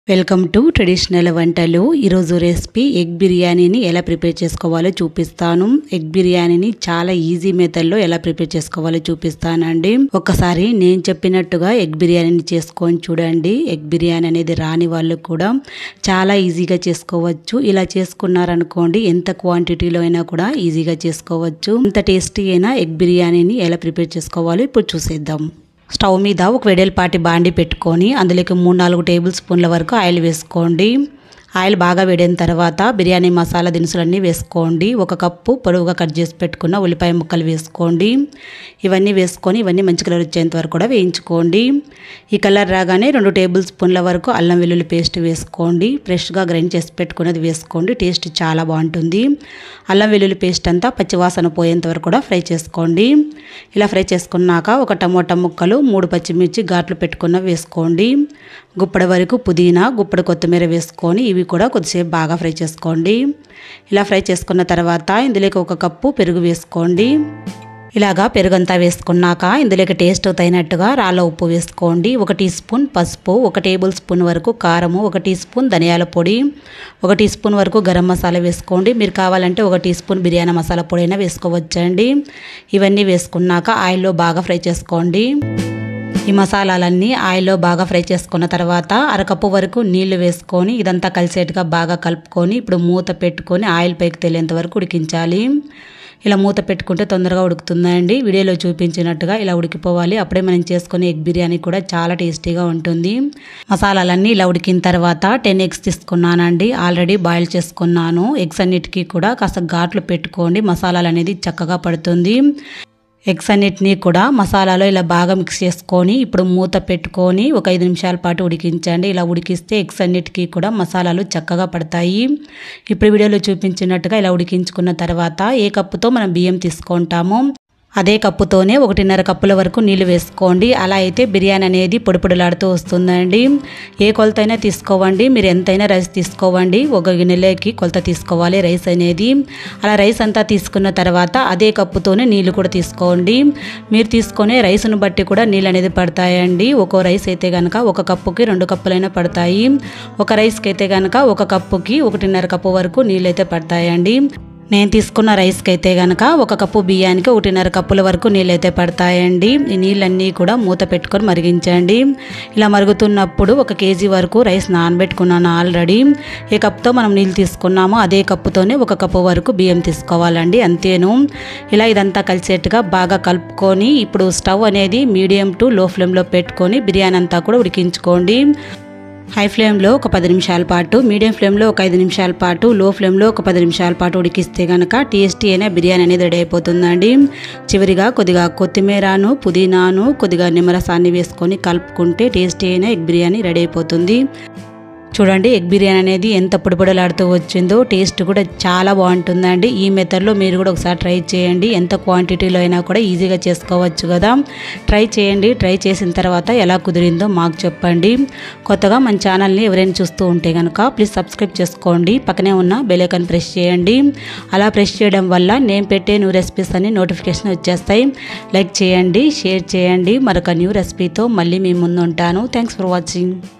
welcome to traditional వంటలు ఈరోజు recipe egg బిర్యానీని ఎలా ప్రిపేర్ చేసుకోవాలో చూపిస్తాను ఎగ్ బిర్యానీని చాలా ఈజీ మెథడ్లో ఎలా ప్రిపేర్ చేసుకోవాలో చూపిస్తానండి ఒకసారి నేను చెప్పినట్టుగా ఎగ్ బిర్యానీని చేసుకొని చూడండి ఎగ్ బిర్యానీ అనేది రాని వాళ్ళు కూడా చాలా ఈజీగా చేసుకోవచ్చు ఇలా చేసుకున్నారనుకోండి ఎంత క్వాంటిటీలో అయినా కూడా ఈజీగా చేసుకోవచ్చు అంత టేస్టీ అయినా ఎగ్ బిర్యానీని ఎలా ప్రిపేర్ చేసుకోవాలో ఇప్పుడు చూసేద్దాం స్టవ్ మీద ఒక వెడల్పాటి బాండి పెట్టుకొని అందులోకి మూడు నాలుగు టేబుల్ స్పూన్ల వరకు ఆయిల్ వేసుకోండి ఆయిల్ బాగా వేడిన తర్వాత బిర్యానీ మసాలా దినుసులన్నీ వేసుకోండి ఒక కప్పు పొడవుగా కట్ చేసి పెట్టుకున్న ఉల్లిపాయ ముక్కలు వేసుకోండి ఇవన్నీ వేసుకొని ఇవన్నీ మంచి కలర్ వచ్చేంత వరకు కూడా వేయించుకోండి ఈ కలర్ రాగానే రెండు టేబుల్ స్పూన్ల వరకు అల్లం వెల్లుల్లి పేస్ట్ వేసుకోండి ఫ్రెష్గా గ్రైండ్ చేసి పెట్టుకున్నది వేసుకోండి టేస్ట్ చాలా బాగుంటుంది అల్లం వెల్లుల్లి పేస్ట్ అంతా పచ్చివాసన పోయేంత వరకు కూడా ఫ్రై చేసుకోండి ఇలా ఫ్రై చేసుకున్నాక ఒక టమోటా ముక్కలు మూడు పచ్చిమిర్చి ఘాట్లు పెట్టుకున్న వేసుకోండి గుప్పడి వరకు పుదీనా గుప్పడి కొత్తిమీర వేసుకొని ఇవి కూడా కొద్దిసేపు బాగా ఫ్రై చేసుకోండి ఇలా ఫ్రై చేసుకున్న తర్వాత ఇందులోకి ఒక కప్పు పెరుగు వేసుకోండి ఇలాగా పెరుగంతా వేసుకున్నాక ఇందులోకి టేస్ట్ తగినట్టుగా రాళ్ళ ఉప్పు వేసుకోండి ఒక టీ స్పూన్ పసుపు ఒక టేబుల్ స్పూన్ వరకు కారము ఒక టీ స్పూన్ ధనియాల పొడి ఒక టీ స్పూన్ వరకు గరం మసాలా వేసుకోండి మీరు కావాలంటే ఒక టీ స్పూన్ బిర్యానీ మసాలా పొడి అయినా వేసుకోవచ్చండి ఇవన్నీ వేసుకున్నాక ఆయిల్లో బాగా ఫ్రై చేసుకోండి ఈ మసాలాలన్నీ ఆయిల్లో బాగా ఫ్రై చేసుకున్న తర్వాత అరకప్పు వరకు నీళ్లు వేసుకొని ఇదంతా కలిసేట్టుగా బాగా కలుపుకొని ఇప్పుడు మూత పెట్టుకొని ఆయిల్ పైకి తేలేంత వరకు ఉడికించాలి ఇలా మూత పెట్టుకుంటే తొందరగా ఉడుకుతుందండి వీడియోలో చూపించినట్టుగా ఇలా ఉడికిపోవాలి అప్పుడే మనం చేసుకునే ఎగ్ బిర్యానీ కూడా చాలా టేస్టీగా ఉంటుంది మసాలాలన్నీ ఇలా ఉడికిన తర్వాత టెన్ ఎగ్స్ తీసుకున్నానండి ఆల్రెడీ బాయిల్ చేసుకున్నాను ఎగ్స్ అన్నిటికీ కూడా కాస్త ఘాట్లు పెట్టుకోండి మసాలాలు అనేది చక్కగా పడుతుంది ఎగ్స్ అన్నిటినీ కూడా మసాలాలో ఇలా బాగా మిక్స్ చేసుకొని ఇప్పుడు మూత పెట్టుకొని ఒక ఐదు నిమిషాల పాటు ఉడికించండి ఇలా ఉడికిస్తే ఎగ్స్ అన్నిటికీ కూడా మసాలాలు చక్కగా పడతాయి ఇప్పుడు వీడియోలో చూపించినట్టుగా ఇలా ఉడికించుకున్న తర్వాత ఏ కప్పుతో మనం బియ్యం తీసుకుంటామో అదే కప్పుతోనే ఒకటిన్నర కప్పుల వరకు నీళ్లు వేసుకోండి అలా అయితే బిర్యానీ అనేది పొడి పొడిలాడుతూ వస్తుందండి ఏ కొలత అయినా తీసుకోవండి మీరు ఎంతైనా రైస్ తీసుకోవండి ఒక గిన్నెలోకి కొలత తీసుకోవాలి రైస్ అనేది అలా రైస్ అంతా తీసుకున్న తర్వాత అదే కప్పుతోనే నీళ్లు కూడా తీసుకోండి మీరు తీసుకునే రైస్ను బట్టి కూడా నీళ్ళు అనేది పడతాయండి ఒక్కో రైస్ అయితే కనుక ఒక కప్పుకి రెండు కప్పులైనా పడతాయి ఒక రైస్కి అయితే కనుక ఒక కప్పుకి ఒకటిన్నర కప్పు వరకు నీళ్ళు అయితే పడతాయండి నేను తీసుకున్న రైస్కి అయితే కనుక ఒక కప్పు బియ్యానికి ఒకటిన్నర కప్పుల వరకు నీళ్ళు అయితే పడతాయండి ఈ నీళ్ళన్నీ కూడా మూత పెట్టుకొని మరిగించండి ఇలా మరుగుతున్నప్పుడు ఒక కేజీ వరకు రైస్ నానబెట్టుకున్నాను ఆల్రెడీ ఏ కప్తో మనం నీళ్ళు తీసుకున్నామో అదే కప్పుతోనే ఒక కప్పు వరకు బియ్యం తీసుకోవాలండి అంతేను ఇలా ఇదంతా కలిసేట్టుగా బాగా కలుపుకొని ఇప్పుడు స్టవ్ అనేది మీడియం టు లో ఫ్లేమ్లో పెట్టుకొని బిర్యానీ అంతా కూడా ఉడికించుకోండి హై ఫ్లేమ్లో ఒక పది నిమిషాల పాటు మీడియం ఫ్లేమ్లో ఒక ఐదు నిమిషాల పాటు లో ఫ్లేమ్లో ఒక పది నిమిషాల పాటు ఉడికిస్తే కనుక టేస్టీ అయిన బిర్యానీ అనేది రెడీ అయిపోతుందండి చివరిగా కొద్దిగా కొత్తిమీరను పుదీనాను కొద్దిగా నిమ్మరసాన్ని వేసుకొని కలుపుకుంటే టేస్టీ అయిన ఎగ్ బిర్యానీ రెడీ అయిపోతుంది చూడండి ఎగ్ బిర్యానీ అనేది ఎంత పొడిపొడలాడుతూ వచ్చిందో టేస్ట్ కూడా చాలా బాగుంటుందండి ఈ మెథడ్లో మీరు కూడా ఒకసారి ట్రై చేయండి ఎంత క్వాంటిటీలో అయినా కూడా ఈజీగా చేసుకోవచ్చు కదా ట్రై చేయండి ట్రై చేసిన తర్వాత ఎలా కుదిరిందో మాకు చెప్పండి కొత్తగా మన ఛానల్ని ఎవరైనా చూస్తూ ఉంటే కనుక ప్లీజ్ సబ్స్క్రైబ్ చేసుకోండి పక్కనే ఉన్న బెలైకన్ ప్రెస్ చేయండి అలా ప్రెస్ చేయడం వల్ల నేను పెట్టే న్యూ రెసిపీస్ అన్ని నోటిఫికేషన్ వచ్చేస్తాయి లైక్ చేయండి షేర్ చేయండి మరొక న్యూ రెసిపీతో మళ్ళీ మీ ముందు ఉంటాను థ్యాంక్స్ ఫర్ వాచింగ్